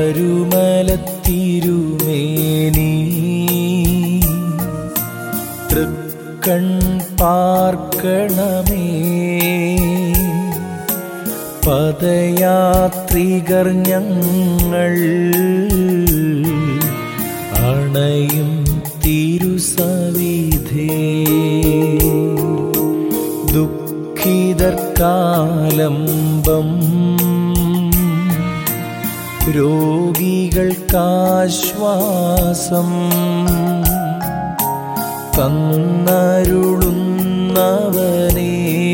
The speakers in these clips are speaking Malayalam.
പരുമലത്തിരുമേനി തൃക്കൺ പാർക്കണമേ പദയാത്രികർ ഞങ്ങൾ അണയും തിരുസവിധേ ദുഃഖിതർക്കാലംബം രോഗികൾക്കാശ്വാസം തന്നരുളുന്നവനേ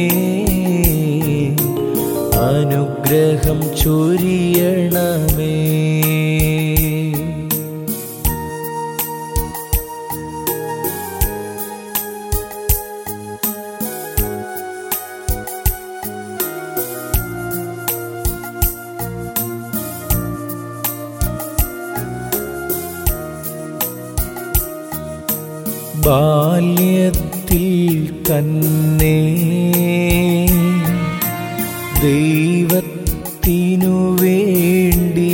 അനുഗ്രഹം ചൊരിയണമേ ബാല്യത്തിൽ തന്നെ ദൈവത്തിനു വേണ്ടി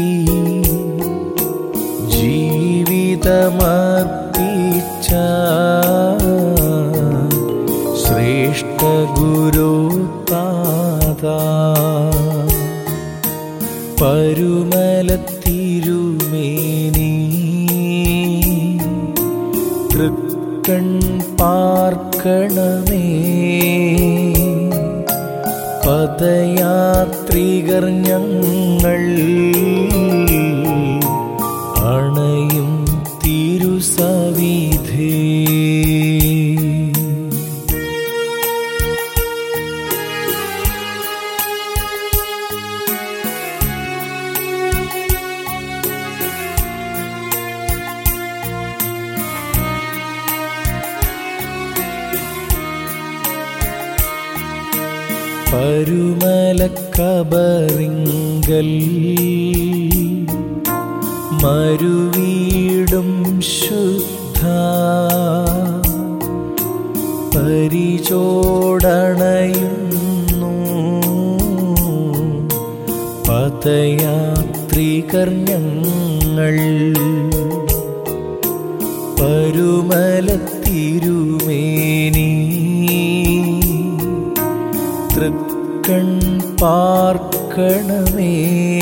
ജീവിതമർപ്പിച്ച ശ്രേഷ്ഠ ഗുരു താതാ പരുമലത്തിരുമേനി തൃക്കൺ പാർക്കണമേ പദയാത്രികർ ഞങ്ങൾ അണയും തിരുസവിധേ പരുമലക്കബറിങ്കൽ മരുവീടും ശുദ്ധ പരിചോടണയുന്നു പദയാത്രികർ ഞങ്ങൾ പരുമലത്തിരുമേനി തൃക്കൺ പാർക്കണമേ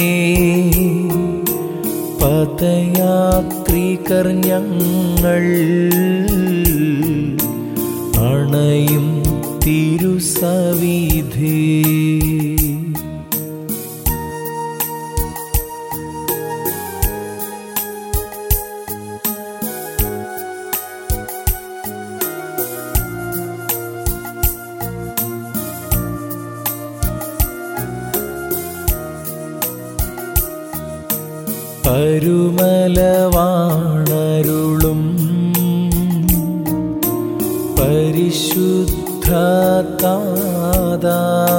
പദയാത്രികർ ഞങ്ങൾ അണയും തിരുസവിധേ പരുമലവാണരുളും പരിശുദ്ധ താതാ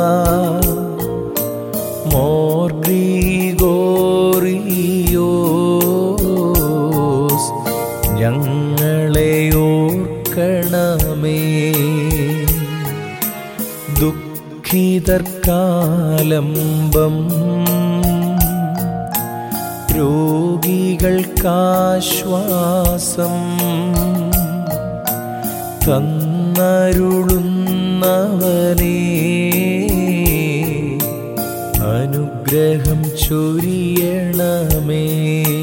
മോർഗ്രീഗോറിയോസ് ഞങ്ങളെ ഓർക്കണമേ ദുഃഖിതർക്കാലംബം രോഗികൾക്കാശ്വാസം തന്നരുളുന്നവനേ അനുഗ്രഹം ചൊരിയണമേ